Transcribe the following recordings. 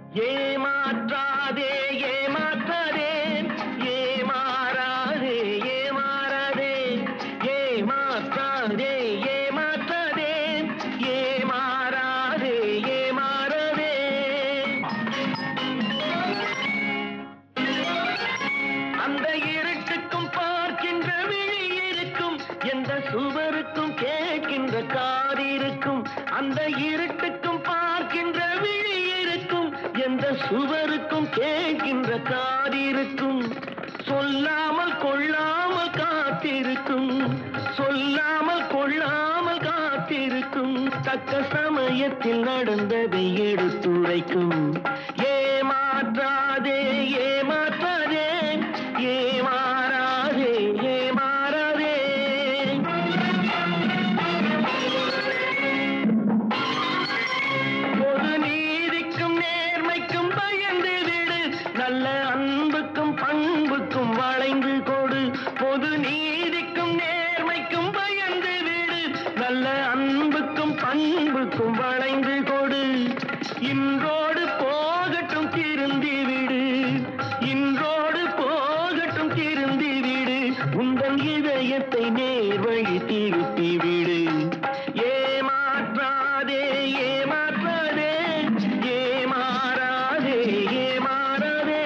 ஏமாற்றாதே ஏமாற்றாதே ஏமாறாதே ஏமாறாதே ஏமாற்றாதே ஏமாற்றாதே ஏமாறாதே ஏமாறாதே அந்த இருட்டுக்கும் பார்க்கின்ற விழி இருக்கும் எந்த சுவருக்கும் கேட்கின்ற காது இருக்கும் அந்த இருட்டுக்கும் பார்க்கின்ற விழி இருக்கும் எந்த சுவருக்கும் கேட்கின்ற காது இருக்கும் சொல்லாமல் கொள்ளாமல் காத்திருக்கும் சொல்லாமல் கொள்ளாமல் காத்திருக்கும் தக்க சமயத்தில் நடந்ததை எடுத்துரைக்கும் ஏமாற்றாதே ஏமாற்றாதே ஏமாறாதே ஏமாறாதே பொது நீதிக்கும் நேர்மைக்கும் பயந்து விடு நல்ல அன்புக்கும் பண்புக்கும் வளைந்து கொடு பொது நீதிக்கும் நேர்மைக்கும் பயந்து விடு நல்ல அன்புக்கும் பண்புக்கும் வளைந்து கொடு இன்றோடு போகட்டும் திருந்தி விடு இன்றோடு போகட்டும் திருந்தி விடு உந்தன் இதயத்தை நேர் வழி திருப்பி விடு ஏமாற்றாதே ஏமாற்றாதே ஏமாறாதே ஏமாறாதே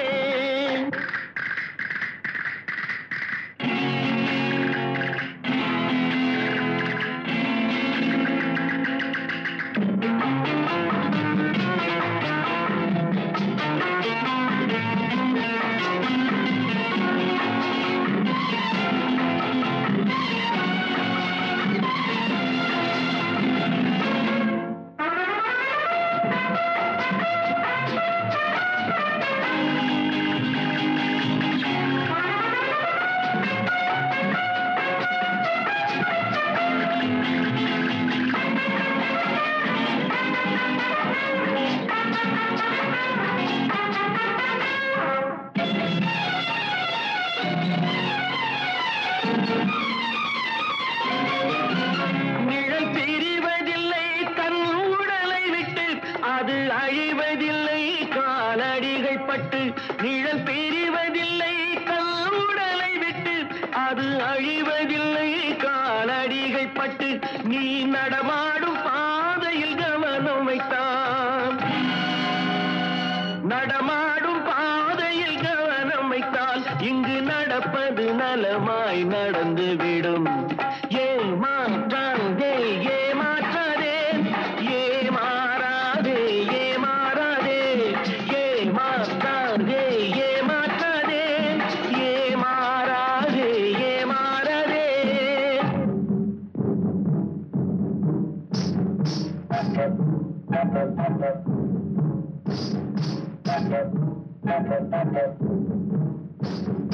நிழல் பிரிவதில்லை தன் உடலை விட்டு அது அழிவதில்லை காலடிகள் பட்டு நிழல் பிரிவதில்லை தன் உடலை விட்டு அது அழிவதில்லை காலடிகள் பட்டு நீ நடமாடும் பாதையில் கவனம் வைத்தான் நடமாடும் பாதையில் கவனம் வைத்தால் இங்கு நடப்பது நலமாய் நடந்துவிடும் ஏமாற்றாதே ஏமாற்றாதே ஏமாறாதே ஏமாறாதே ஏமாற்றாதே ஏமாற்றாதே ஏமாறாதே ஏமாறாதே Thank you.